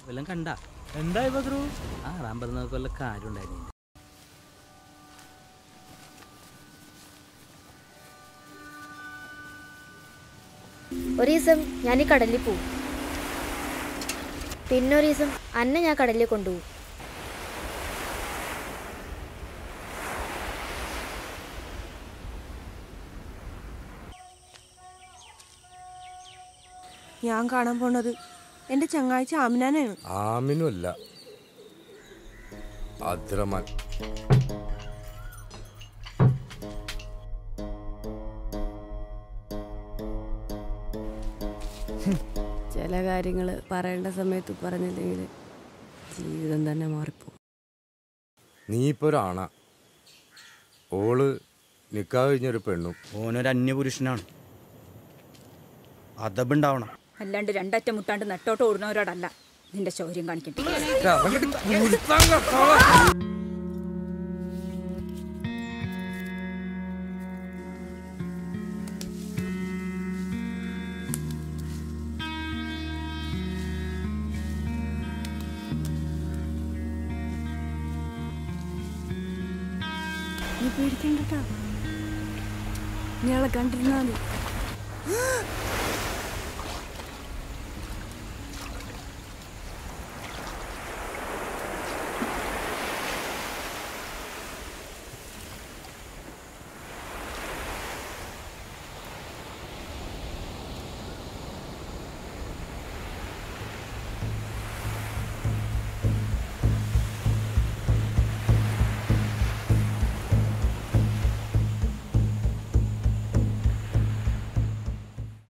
വല്ലതും കണ്ട എന്തായി ബദ്രു ആ റാമ്പറന്ന കൊല്ല കാര്യം ഉണ്ടായിരുന്നു ഒരു ദിവസം ഞാൻ ഈ കടലിൽ പോവും പിന്നെ ഒരു ദിവസം അന്നെ ഞാൻ കടലിൽ കൊണ്ടുപോകും ഞാൻ കാണാൻ പോണത് എന്റെ ചങ്ങാഴ്ച ആമിനാനാണ് ആമിനുമല്ല അദ്രമാൻ ചില കാര്യങ്ങൾ പറയേണ്ട സമയത്ത് പറഞ്ഞില്ലെങ്കിൽ ജീവിതം തന്നെ മാറിപ്പോകും നീ ഇപ്പൊ ഒരാണ ഓള് നിക്കാ കഴിഞ്ഞൊരു പെണ്ണും ഓനൊരു അന്യപുരുഷനാണ് അതബുണ്ടാവണം അല്ലാണ്ട് രണ്ടറ്റം മുട്ടാണ്ട് നെട്ടോട്ട് ഓടുന്നവരോടല്ല നിന്റെ ശൗര്യം കാണിക്കട്ടെ നീ പേടിക്കണ്ടട്ടാ നീ ആളെ കണ്ടിരുന്നാ മതി